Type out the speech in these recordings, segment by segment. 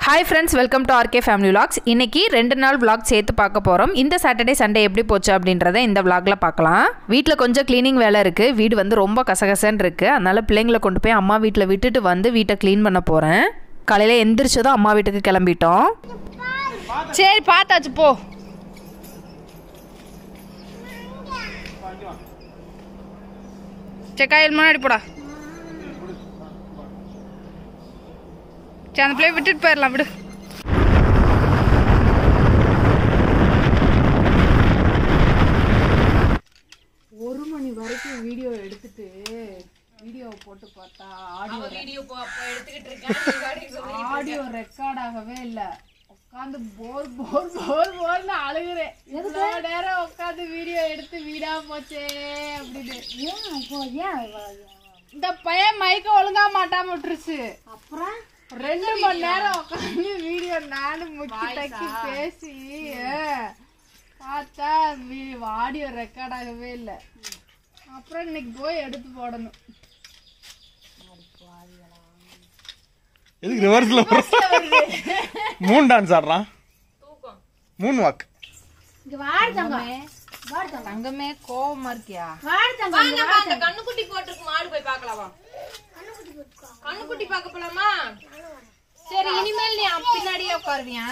Hi friends welcome to RK family vlogs இன்னைக்கு ரெண்டு நாள் vlog சேர்த்து பார்க்க போகிறோம் இந்த சாட்டர்டே சண்டே எப்படி போச்சு அப்படின்றத இந்த vlogல பார்க்கலாம் வீட்டில் கொஞ்சம் க்ளீனிங் வேலை இருக்குது வீடு வந்து ரொம்ப கசகசன்னு இருக்குது அதனால பிள்ளைங்களை கொண்டு போய் அம்மா வீட்டில் விட்டுட்டு வந்து வீட்டை க்ளீன் பண்ண போகிறேன் காலையில் எந்திரிச்சதும் அம்மா வீட்டுக்கு கிளம்பிட்டோம் சரி பார்த்தாச்சு போ சரி கையில் முன்னாடி போடா சரி அந்த பிள்ளைய விட்டுட்டு போயிடலாம் விடு ஒரு மணி வரைக்கும் வீடியோ எடுத்துட்டு வீடியோ போட்டு பார்த்தா ஆடியோ வீடியோ ஆடியோ ரெக்கார்ட் ஆகவே இல்ல உட்காந்து போர் போர் போர் போர்னு அழுகுறேன் இவ்வளோ நேரம் உட்காந்து வீடியோ எடுத்து வீடா போச்சே அப்படின்னு இந்த பையன் மைக்க ஒழுங்கா மாட்டாம விட்டுருச்சு அப்புறம் ரெண்டு மணி நேரம் உட்காந்து வீடியோ நானும் முக்கி தக்கி பேசி அஹ், பார்த்தா ஆடியோ ரெக்கார்ட் ஆகவே இல்லை அப்புறம் இன்னைக்கு போய் எடுத்து போடணும் எதுக்கு ரிவர்ஸ்ல மூணு டான்ஸ் ஆடுறான் மூணு வாக் இங்க வாடி தங்கம் வாடி தங்கம் தங்கமே கோவமா இருக்கியா வாடி தங்கம் இங்க வாடி தங்கம். கண்ணுக்குட்டி போட்டிருக்கு மாடு போய் பார்க்கலாமா கண்ணுக்குட்டி பார்க்க போலாமா சரி இனிமேல் நீ அப்~ பின்னாடியே உட்காருவியா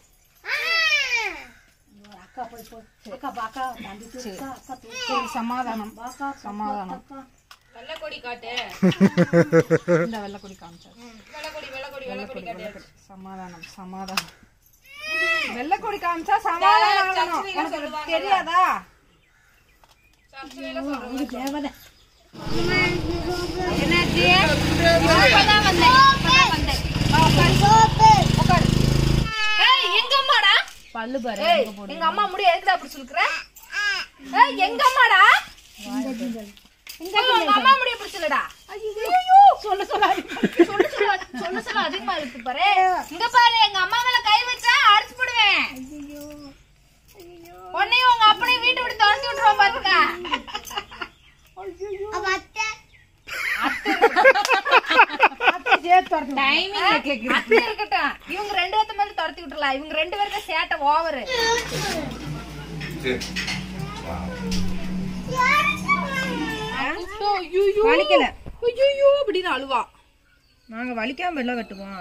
அக்கா போய் போ அக்கா பா, அக்கா தம்பி தூக்கு, அக்கா அக்கா தூக்கு. சரி சமாதானம் அக்கா, அக்கா, சமாதானம் அக்கா. வெள்ளை கொடி காட்டு இந்த வெள்ளக்கொடி காமிச்சா வெள்ளை கொடி வெள்ளை கொடி வெள்ளை கொடி காட்டு சமாதானம் சமாதானம் வெள்ளக்கொடி காமிச்சா சமாதானம் ஆகணும். உனக்கு தெரியாதா இது தேவதை. ஏய், எங்க அம்மாடா பல்லு பாரு ஏய், எங்க அம்மா முடிய எதுக்குடா அப்படி சொல்லுற ஏய் எங்க அம்மாடா ஏய், உங்க அம்மா முடிய பிடிச்சலடா ஐயோ சொல்ல சொல்ல சொல்ல சொல்ல சொல்ல சொல்ல அதிகமா இருக்கு பாரு இங்க பாரு எங்க அம்மா மேல கை வச்சா அடிச்சு போடுவேன் உன்னையும் உங்க அப்பனையும் வீட்டை விட்டு துரத்தி விட்டுருவோம் பாருங்க டைமிங் அத்தை இருக்கட்டும் இவங்க ரெண்டு பேர்த்த மேல துரத்தி விட்டுறலாம் இவங்க ரெண்டு பேருக்கு சேட்டை ஓவரு வலிக்கல ஐயோ அப்படின்னு அழுவா நாங்க வலிக்காம வெள்ள வெட்டுவோம்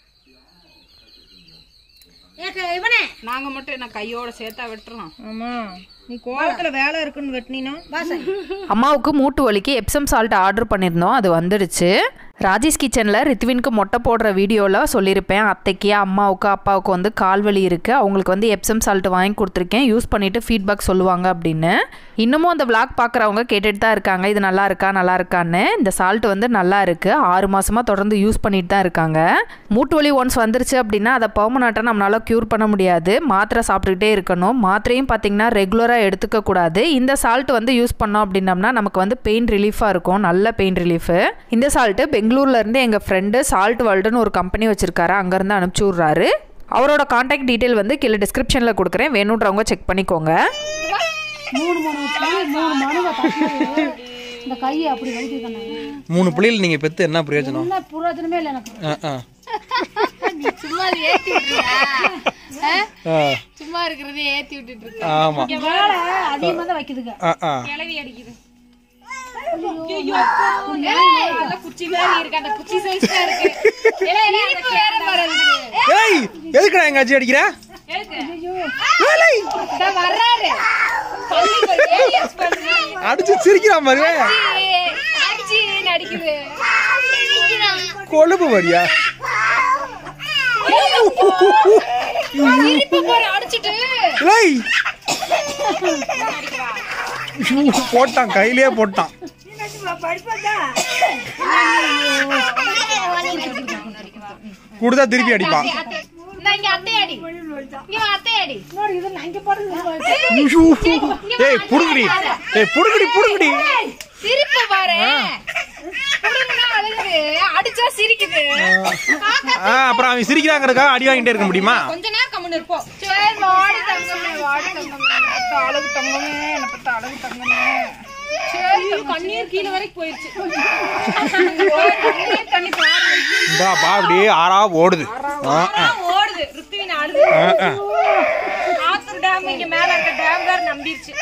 ஏக்க, இவனே நாங்க மட்டும் என்ன கையோட சேர்த்தா வெட்டுறோம் ஆமா நீ கோவத்துல வேலை இருக்குன்னு வெட்டினா அம்மாவுக்கு மூட்டு வலிக்கு எப்சம் சால்ட் ஆர்டர் பண்ணியிருந்தோம் அது வந்துடுச்சு ராஜேஷ் கிச்சனில் ரித்வினுக்கு மொட்டை போடுற வீடியோவில் சொல்லியிருப்பேன் அத்தைக்கு அம்மாவுக்கு அப்பாவுக்கு வந்து கால் வலி இருக்குது அவங்களுக்கு வந்து எப்சம் சால்ட் வாங்கி கொடுத்துருக்கேன் யூஸ் பண்ணிவிட்டு ஃபீட்பேக் சொல்லுவாங்க அப்படின்னு இன்னமும் அந்த vlog பார்க்குறவங்க கேட்டுட்டு தான் இருக்காங்க இது நல்லா இருக்கா நல்லா இருக்கான்னு இந்த சால்ட் வந்து நல்லா இருக்குது ஆறு மாசமா தொடர்ந்து யூஸ் பண்ணிட்டு தான் இருக்காங்க மூட்டு வலி ஒன்ஸ் வந்துருச்சு அப்படின்னா அதை பர்மனண்ட்டாக நம்மளால க்யூர் பண்ண முடியாது மாத்திரை சாப்பிட்டுக்கிட்டே இருக்கணும் மாத்திரையும் பார்த்தீங்கன்னா ரெகுலராக எடுத்துக்க கூடாது இந்த சால்ட் வந்து யூஸ் பண்ணோம் அப்படின்னம்னா நமக்கு வந்து பெயின் ரிலீஃபாக இருக்கும் நல்ல பெயின் ரிலீஃபு இந்த சால்ட்டு பெங்களூர்லேருந்து எங்கள் ஃப்ரெண்டு சால்ட் வேர்ல்டுன்னு ஒரு கம்பெனி வச்சுருக்காரு அங்கேருந்து அனுப்பிச்சி விட்றாரு அவரோட காண்டாக்ட் டீட்டெயில் வந்து கீழே டிஸ்கிரிப்ஷனில் கொடுக்குறேன் வேணுன்றவங்க செக் பண்ணிக்கோங்க மூணு மூணு புள்ளி, மூணு மனுவை தட்டினது. இந்த கையை அப்படி வலிக்குது மூணு பிள்ளைகள் நீங்க பெத்து என்ன பிரயோஜனம் என்ன புரோஜனமே இல்லை எனக்கு ஆ, ஆ. சும்மா அதை ஏத்தி விட்டுறியா ஆ, சும்மா இருக்கிறதே ஏத்தி விட்டுட்டு இருக்கு ஆமா வேலை அதிகமா தான் வைக்குதுங்க ஆ, ஆ. கிளவி அடிக்குது ஏய், நல்ல குச்சி மாதிரி இருக்கு அந்த குச்சி சைஸ் தான் இருக்கு ஏலே, ஏலே, அந்த வேற பாரு அதுக்கு. ஏய் எதுக்குடா எங்க அஜி அடிக்கிற எதுக்கு? ஏலே, இதோ வர்றாரு பள்ளிக்கு ஒரு aliens பண்ணுது. அடிச்சு சிரிக்கிறான் பாரு ஏய், அடிச்சு நடிக்குது கொழுப்பு வரியா திருப்பி போற அடிச்சிட்டு ஏய் போட்டான் கையிலேயே போட்டான் கொடுத்தா திருப்பி அடிப்பான் அத்தை, இந்தா இங்க அத்தை அடி இங்க வா, அத்தை அடி இன்னொரு இது நான் இங்க போடுறது ஐயோ. ஏய் புடுங்குடி ஏய் புடுங்குடி புடுங்குடி சிரிப்பு பாரு புடுங்குனா அழுகுது அடிச்சா சிரிக்குது ஆ அப்புறம் அவன் சிரிக்கிறாங்கிறதுக்காக அடி வாங்கிட்டே இருக்க முடியுமா கொஞ்ச நேரம் கம்முன்னு இருப்போம் சரி வாடி தங்கமே வாடி தங்கமே என்னத்த அழகு தங்கமே என்னப்பட்ட அழகு தங்கமே கண்ணீர் கீழே வரைக்கும் போயிருச்சு இந்தா பா அப்படியே ஆறா ஓடுது ஆ, ஆ. ஓடுது ருத்துவின் அழுது ஆ, ஆ. ஆத்தூர் டேம் இங்க மேல இருக்க டேம் வேற நம்பிருச்சு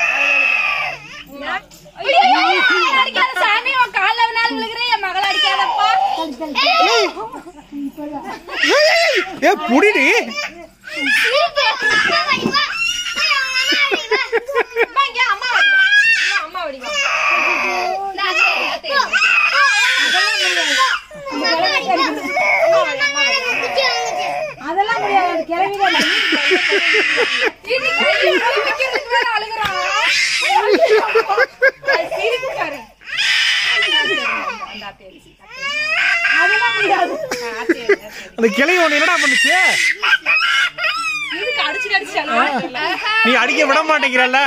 அடிக்காத சாமி உன் கால்ல வேணாலும் விழுகிறேன் என் மகளை அடிக்காதப்பா ஏ புடிடி அம்மா இங்க அம்மா வடிவா அம்மா வடிவா அதெல்லாம் முடியாது கிளம்பிதான் அதெல்லாம் முடியாது அந்த கிளை ஒண்ணு என்னடா பண்ணுச்சு இதுக்கு அடிச்சு அடிச்சு நீ அடிக்க விட மாட்டேங்கிறல்ல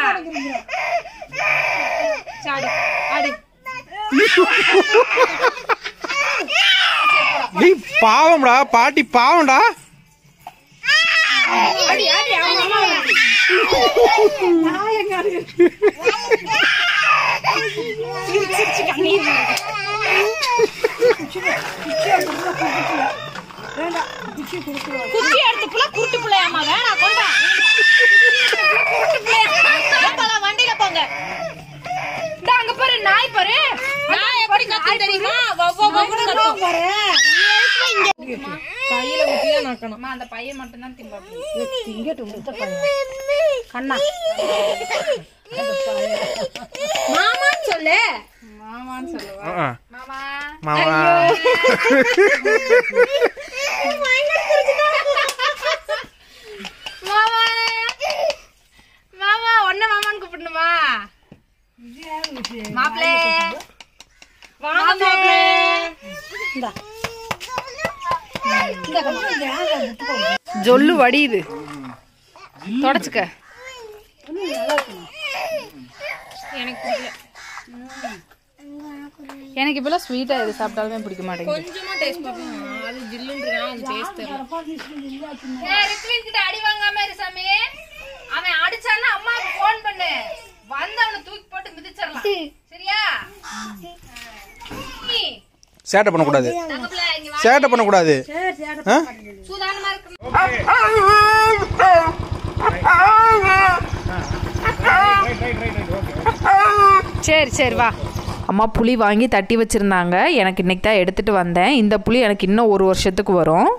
சாடி அடி நீ பாவம்டா பாட்டி பாவம்டா அடி அடி அவங்க அம்மா அடி. நான் எங்க அடி சிரிச்சு சிரிச்சு கண்ணீர் வருது. குச்சி எடுத்து புள்ள குருட்டு பிள்ளையாமா வேணாம் கொண்டா குருட்டு பிள்ளையா போலாம் வண்டியில போங்க இந்த அங்க பாரு நாய் பாரு நான் எப்படி கத்து தெரியுமா வவ்வ வவ்வ கத்தும் கையில ஊத்தி தான் நக்கணும் அம்மா அந்த பையன் மட்டும் தான் திம்பாப்பி கண்ணா மாமான்னு சொல்லு மாமான்னு சொல்லுவா ஆ, ஆ. மாமா மாமா மாமா மாமா ஒன்ன மாமான்னு கூப்பிடணுமா மாப்பிளே வாங்க மாப்பிளே ஜொல்லு வடியுது தொடச்சுக்க எனக்கு பிடிக்கல எனக்கு இப்பெல்லாம் ஸ்வீட்டாக எது சாப்பிட்டாலுமே பிடிக்க மாட்டேங்குது கொஞ்சமா டேஸ்ட் பார்ப்போம் அது ஜில்லுன்றா அந்த டேஸ்ட் தெரியல ஏய், ரித்வின் கிட்ட அடி வாங்காம இரு சாமி அவன் அடிச்சான்னா அம்மாவுக்கு ஃபோன் பண்ணு வந்து அவனை தூக்கி போட்டு மிதிச்சிடலாம் சரியா நீ, சேட்டை பண்ணக்கூடாது தங்கப்புல இங்க வா. சேட்டை பண்ணக்கூடாது ஆ? சூதானமா இருக்கு சரி சரி வா அம்மா புளி வாங்கி தட்டி வச்சுருந்தாங்க எனக்கு இன்னைக்கு தான் எடுத்துகிட்டு வந்தேன் இந்த புளி எனக்கு இன்னும் ஒரு வருஷத்துக்கு வரும்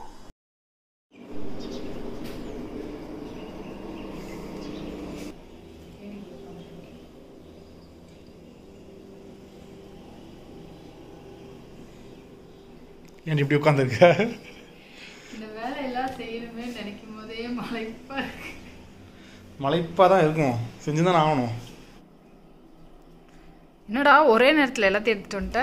ஏன் இப்படி உட்காந்துருக்க மலைப்பா தான் இருக்கும் செஞ்சு தான் ஆகணும் என்னடா ஒரே நேரத்தில் எல்லாத்தையும் எடுத்துட்டு வந்துட்ட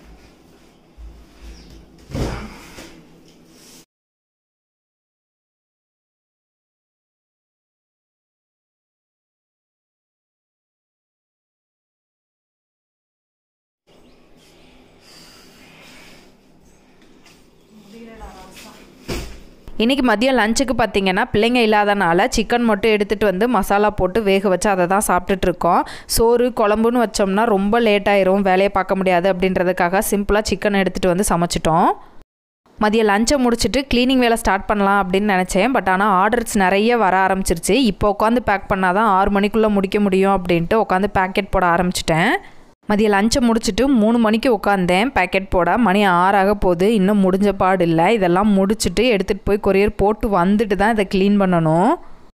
இன்றைக்கி மதியம் லஞ்சுக்கு பார்த்தீங்கன்னா பிள்ளைங்க இல்லாதனால சிக்கன் மட்டும் எடுத்துகிட்டு வந்து மசாலா போட்டு வேக வச்சு அதை தான் சாப்பிட்டுட்டு இருக்கோம் சோறு குழம்புன்னு வச்சோம்னா ரொம்ப லேட் ஆயிரும் வேலையை பார்க்க முடியாது அப்படின்றதுக்காக சிம்பிளாக சிக்கன் எடுத்துகிட்டு வந்து சமைச்சிட்டோம் மதியம் லஞ்சை முடிச்சுட்டு க்ளீனிங் வேலை ஸ்டார்ட் பண்ணலாம் அப்படின்னு நினச்சேன் பட் ஆனால் ஆர்டர்ஸ் நிறைய வர ஆரம்பிச்சிருச்சு இப்போ உட்காந்து பேக் பண்ணால் தான் ஆறு மணிக்குள்ளே முடிக்க முடியும் அப்படின்ட்டு உட்காந்து பேக்கெட் போட ஆரம்பிச்சிட்டேன் மதியம் லஞ்சை முடிச்சுட்டு மூணு மணிக்கு உட்காந்தேன் பேக்கெட் போட மணி ஆறாக போகுது இன்னும் முடிஞ்ச பாடு இல்லை இதெல்லாம் முடிச்சுட்டு எடுத்துகிட்டு போய் கொரியர் போட்டு வந்துட்டு தான் இதை க்ளீன் பண்ணணும்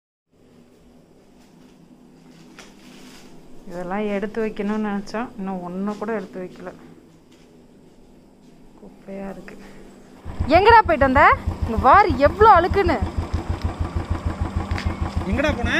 இதெல்லாம் எடுத்து வைக்கணும்னு நினச்சோம் இன்னும் ஒன்று கூட எடுத்து வைக்கல குப்பையாக இருக்குது எங்கடா போயிட்டு வந்த இங்கே வார் எவ்வளோ அழுக்குன்னு எங்கடா போன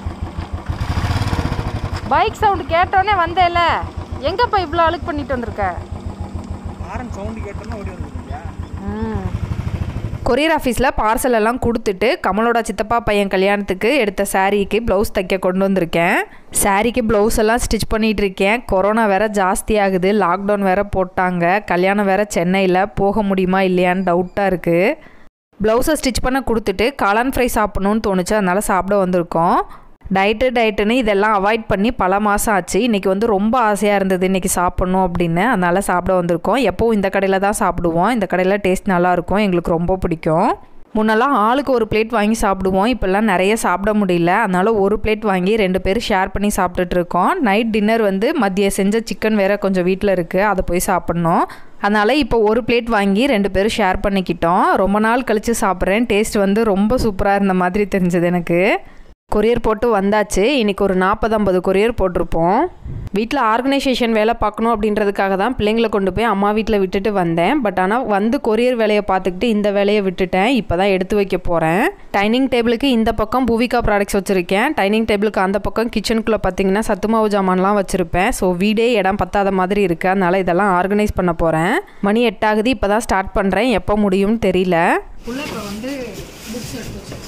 பைக் சவுண்டு கேட்டோன்னே வந்தேல எங்கப்பா இவ்வளோ அழுக்கு பண்ணிட்டு வந்திருக்க ஆரன் சவுண்டு கேட்டோன்னா ஓடி வந்துருக்கியா கொரியர் ஆஃபீஸில் பார்சல் எல்லாம் கொடுத்துட்டு கமலோட சித்தப்பா பையன் கல்யாணத்துக்கு எடுத்த சாரீக்கு ப்ளவுஸ் தைக்க கொண்டு வந்திருக்கேன் சாரீக்கு ப்ளவுஸ் எல்லாம் ஸ்டிச் பண்ணிட்டு இருக்கேன் கொரோனா வேற ஜாஸ்தி ஆகுது லாக்டவுன் வேற போட்டாங்க கல்யாணம் வேற சென்னையில் போக முடியுமா இல்லையான்னு டவுட்டாக இருக்குது ப்ளவுஸை ஸ்டிச் பண்ண கொடுத்துட்டு காளான் ஃப்ரை சாப்பிட்ணுன்னு தோணுச்சு அதனால் சாப்பிட வந்திருக்கோம் டயட்டு டயட்டுன்னு இதெல்லாம் அவாய்ட் பண்ணி பல மாதம் ஆச்சு இன்றைக்கி வந்து ரொம்ப ஆசையாக இருந்தது இன்றைக்கி சாப்பிட்ணும் அப்படின்னு அதனால் சாப்பிட வந்திருக்கோம் எப்போவும் இந்த கடையில் தான் சாப்பிடுவோம் இந்த கடையில் டேஸ்ட் நல்லாயிருக்கும் எங்களுக்கு ரொம்ப பிடிக்கும் முன்னெல்லாம் ஆளுக்கு ஒரு பிளேட் வாங்கி சாப்பிடுவோம் இப்போல்லாம் நிறைய சாப்பிட முடியல அதனால ஒரு பிளேட் வாங்கி ரெண்டு பேரும் ஷேர் பண்ணி சாப்பிட்டுட்டு இருக்கோம் நைட் டின்னர் வந்து மதியம் செஞ்ச சிக்கன் வேற கொஞ்சம் வீட்டில் இருக்குது அதை போய் சாப்பிட்ணும் அதனால் இப்போ ஒரு பிளேட் வாங்கி ரெண்டு பேரும் ஷேர் பண்ணிக்கிட்டோம் ரொம்ப நாள் கழித்து சாப்பிட்றேன் டேஸ்ட் வந்து ரொம்ப சூப்பராக இருந்த மாதிரி தெரிஞ்சது எனக்கு கொரியர் போட்டு வந்தாச்சு இன்றைக்கி ஒரு நாற்பது ஐம்பது கொரியர் போட்டிருப்போம் வீட்டில் ஆர்கனைசேஷன் வேலை பார்க்கணும் அப்படின்றதுக்காக தான் பிள்ளைங்களை கொண்டு போய் அம்மா வீட்டில் விட்டுட்டு வந்தேன் பட் ஆனால் வந்து கொரியர் வேலையை பார்த்துக்கிட்டு இந்த வேலையை விட்டுட்டேன் இப்போ தான் எடுத்து வைக்க போகிறேன் டைனிங் டேபிளுக்கு இந்த பக்கம் பூவிகா ப்ராடக்ட்ஸ் வச்சுருக்கேன் டைனிங் டேபிளுக்கு அந்த பக்கம் கிச்சனுக்குள்ளே பார்த்தீங்கன்னா சத்துமாவு ஜாமான்லாம் வச்சுருப்பேன் ஸோ வீடே இடம் பத்தாத மாதிரி இருக்குது அதனால் இதெல்லாம் ஆர்கனைஸ் பண்ண போகிறேன் மணி எட்டாகுது இப்போ தான் ஸ்டார்ட் பண்ணுறேன் எப்போ முடியும்னு தெரியல உள்ள இப்போ வந்து புக்ஸ் எடுத்து வச்சு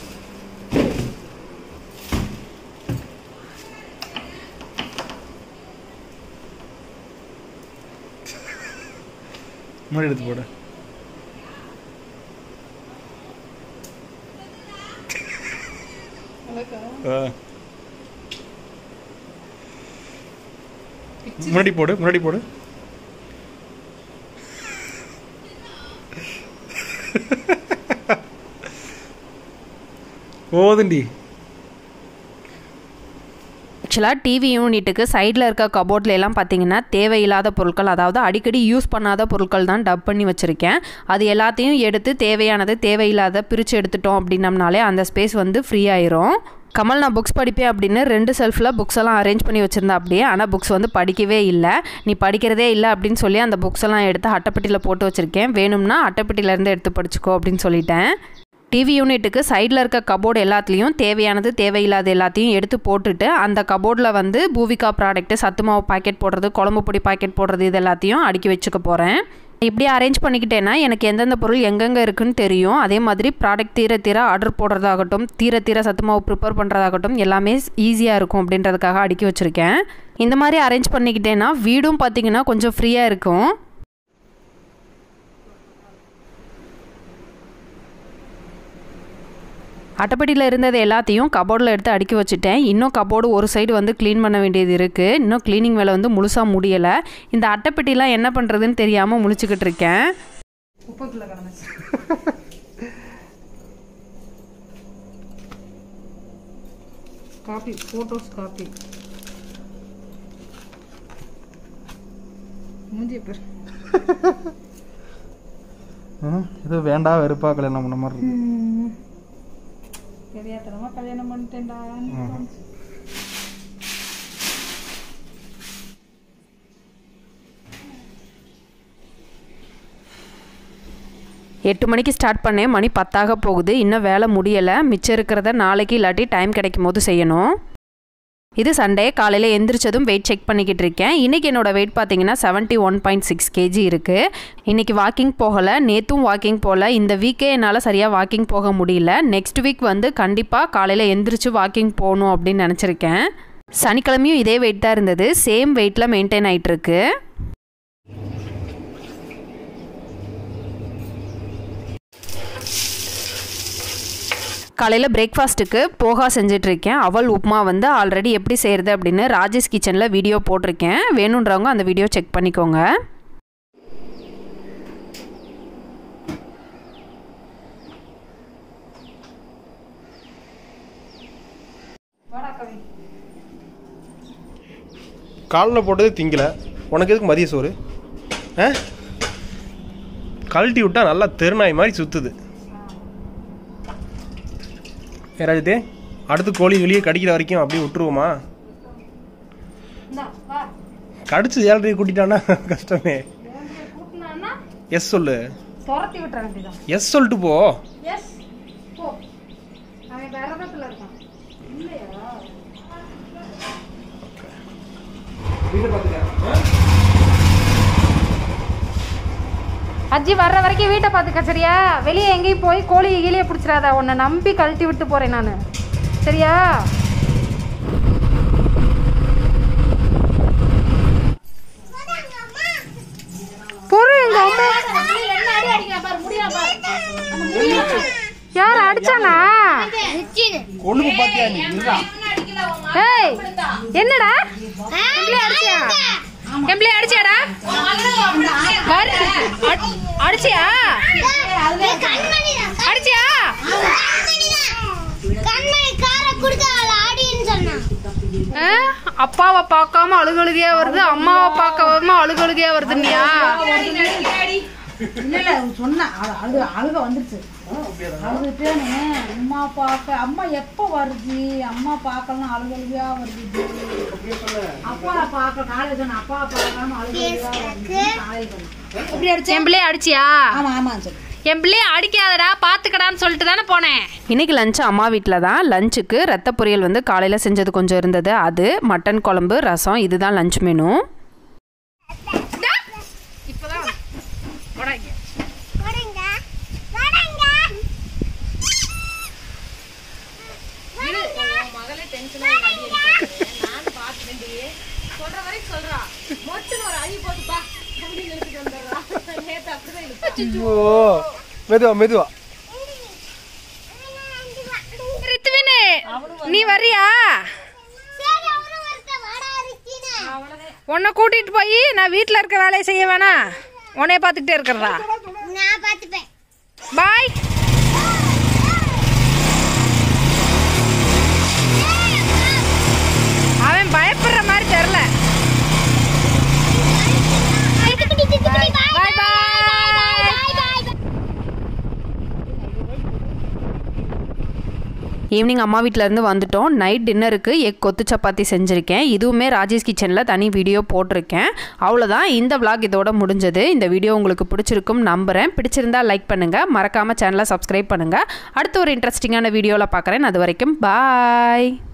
முன்னாடி எடுத்து போடு ஆ. முன்னாடி போடு முன்னாடி போடு போதுண்டி ஆக்சுவலாக டிவி யூனிட்டுக்கு சைடில் இருக்க கபோர்ட்ல எல்லாம் பார்த்தீங்கன்னா தேவையில்லாத பொருட்கள் அதாவது அடிக்கடி யூஸ் பண்ணாத பொருட்கள் தான் டப் பண்ணி வச்சுருக்கேன் அது எல்லாத்தையும் எடுத்து தேவையானது தேவையில்லாத பிரித்து எடுத்துட்டோம் அப்படின்னம்னாலே அந்த ஸ்பேஸ் வந்து ஃப்ரீ ஆயிரும் கமல் நான் புக்ஸ் படிப்பேன் அப்படின்னு ரெண்டு செல்ஃபில் புக்ஸ் எல்லாம் அரேஞ்ச் பண்ணி வச்சுருந்தேன் அப்படியே ஆனால் புக்ஸ் வந்து படிக்கவே இல்லை நீ படிக்கிறதே இல்லை அப்படின்னு சொல்லி அந்த புக்ஸ் எல்லாம் எடுத்து அட்டைப்பெட்டியில் போட்டு வச்சுருக்கேன் வேணும்னா அட்டைப்பெட்டியிலேருந்து எடுத்து படிச்சுக்கோ அப்படின்னு சொல்லிட்டேன் டிவி யூனிட்டுக்கு சைடில் இருக்க கபோர்டு எல்லாத்துலேயும் தேவையானது தேவையில்லாத எல்லாத்தையும் எடுத்து போட்டுட்டு அந்த கபோர்டில் வந்து பூவிகா ப்ராடக்ட்டு சத்து மாவு பாக்கெட் போடுறது குழம்பு பொடி பாக்கெட் போடுறது இது எல்லாத்தையும் அடுக்கி வச்சுக்க போகிறேன் இப்படி அரேஞ்ச் பண்ணிக்கிட்டேன்னா எனக்கு எந்தெந்த பொருள் எங்கெங்கே இருக்குன்னு தெரியும் அதே மாதிரி ப்ராடக்ட் தீர தீர ஆர்டர் போடுறதாகட்டும் தீர தீர சத்து மாவு ப்ரிப்பேர் பண்ணுறதாகட்டும் எல்லாமே ஈஸியாக இருக்கும் அப்படின்றதுக்காக அடுக்கி வச்சுருக்கேன் இந்த மாதிரி அரேஞ்ச் பண்ணிக்கிட்டேன்னா வீடும் பார்த்திங்கன்னா கொஞ்சம் ஃப்ரீயாக இருக்கும் அட்டைப்பெட்டியில் இருந்தது எல்லாத்தையும் கபோர்டில் எடுத்து அடுக்கி வச்சுட்டேன் இன்னும் கபோர்டு ஒரு சைடு வந்து க்ளீன் பண்ண வேண்டியது இருக்குது இன்னும் க்ளீனிங் வேலை வந்து முழுசாக முடியலை இந்த அட்டைப்பெட்டிலாம் என்ன பண்ணுறதுன்னு தெரியாமல் முழிச்சுக்கிட்டு இருக்கேன் குப்பைக்குள்ள கிடந்துச்சு காப்பி ஃபோட்டோஸ் காப்பி மூஞ்சி பேர் இது வேண்டா வெறுப்பா கல்யாணம் பண்ண மாதிரி இருக்கு தெரியாதனமா கல்யாணம் பண்ணிட்டேன்டா எட்டு மணிக்கு ஸ்டார்ட் பண்ணேன் மணி பத்தாக போகுது இன்னும் வேலை முடியலை மிச்சம் இருக்கிறத நாளைக்கு இல்லாட்டி டைம் கிடைக்கும் போது செய்யணும் இது சண்டே காலையில் எந்திரிச்சதும் வெயிட் செக் பண்ணிக்கிட்டு இருக்கேன் இன்றைக்கி என்னோடய வெயிட் பார்த்தீங்கன்னா seventy one point six KG இருக்குது இன்றைக்கி வாக்கிங் போகலை நேற்றும் வாக்கிங் போகல இந்த வீக்கே என்னால் சரியாக வாக்கிங் போக முடியல நெக்ஸ்ட் வீக் வந்து கண்டிப்பாக காலையில் எந்திரிச்சு வாக்கிங் போகணும் அப்படின்னு நினச்சிருக்கேன் சனிக்கிழமையும் இதே வெயிட் தான் இருந்தது சேம் வெயிட்டில் மெயின்டைன் ஆகிட்டுருக்கு காலையில் பிரேக்ஃபாஸ்ட்டுக்கு போகா செஞ்சிட்ருக்கேன் அவல் உப்புமா வந்து ஆல்ரெடி எப்படி செய்கிறது அப்படின்னு ராஜேஷ் கிச்சனில் வீடியோ போட்டிருக்கேன் வேணுன்றவங்க அந்த வீடியோ செக் பண்ணிக்கோங்க காலில் போட்டது திங்கல உனக்கு எதுக்கு மதிய சோறு ஆ கழட்டி விட்டா நல்லா தெருநாய் மாதிரி சுத்துது யாராஜத்தே அடுத்து கோழி வெளியே கடிக்கிற வரைக்கும் அப்படியே விட்டுருவோமா கடிச்சு ஏழரை கூட்டிட்டானா கஷ்டமே எஸ் சொல்லு துரத்தி விட்டுற வேண்டியதான் எஸ் சொல்லிட்டு போ எஸ் போ அவன் வேற இடத்துல இருக்கான் அஜி வர்ற வரைக்கும் வீட்டை பார்த்துக்க சரியா வெளியே எங்கேயும் போய் கோழி கீழே பிடிச்சிடாத உன்னை நம்பி கழட்டி விட்டு போறேன் நான் சரியா பொறு எங்க அம்மா யார் அடிச்சானா கொழுப்பு பாத்தியா நீ இருடா ஏய் என்னடா எம்பிளே அடிச்சியா எம்பிளே அடிச்சியாடா பாரு, அடி- அடிச்சியா அடிச்சியா கண்மணி கார குடுக்க ஆடின்னு சொன்னான் ஆ? அப்பாவை பார்க்காம அழுகழுகையா வருது அம்மாவை பார்க்காம அழுகழுகையா வருதுன்னியா இல்ல இல்ல சொன்னா அழு- அழுக அழுக வந்துருச்சு அழுதுட்டேன்னு அம்மா பார்க்க அம்மா எப்போ வருது அம்மா பார்க்கலாம் அழுக அழுகையா வருது அப்பா பார்க்க காலையில் சொன்ன அப்பா பார்க்காம அழுக அழுகையா வருது காலையில் சொன்னேன் எப்படி அடிச்சேன் என் பிள்ளைய அடிச்சியா ஆமா ஆமா சொல்லு என் பிள்ளைய அடிக்காதடா பாத்துக்கடான்னு சொல்லிட்டு தானே போனேன் இன்னைக்கு லஞ்ச் அம்மா வீட்டில் தான் லஞ்சுக்கு ரத்த பொரியல் வந்து காலையில் செஞ்சது கொஞ்சம் இருந்தது அது மட்டன் குழம்பு ரசம் இதுதான் லஞ்ச் மெனு வரங்க வரங்க ஐயோ மெதுவா மெதுவா ரித்துவினு நீ வரியா சரி அவனும் வரட்ட வாடா இருக்கீனே உன்னை கூட்டிட்டு போய் நான் வீட்டில் இருக்க வேலையை செய்ய வேணாம் உன்னைய பார்த்துக்கிட்டே இருக்கிறதா நான் பார்த்துப்பேன் பாய் அவன் பயப்படுற மாதிரி தெரில பாய் பாய் பாய் ஈவினிங் அம்மா வீட்டிலேருந்து வந்துட்டோம் நைட் டின்னருக்கு எக் கொத்து சப்பாத்தி செஞ்சுருக்கேன் இதுவுமே ராஜேஷ் கிச்சனில் தனி வீடியோ போட்டிருக்கேன் அவ்வளோதான் இந்த vlog இதோட முடிஞ்சது இந்த வீடியோ உங்களுக்கு பிடிச்சிருக்கும் நம்புகிறேன் பிடிச்சிருந்தா லைக் பண்ணுங்கள் மறக்காமல் சேனலை சப்ஸ்கிரைப் பண்ணுங்கள் அடுத்த ஒரு இன்ட்ரெஸ்டிங்கான வீடியோவில் பார்க்குறேன் அது வரைக்கும் பாய்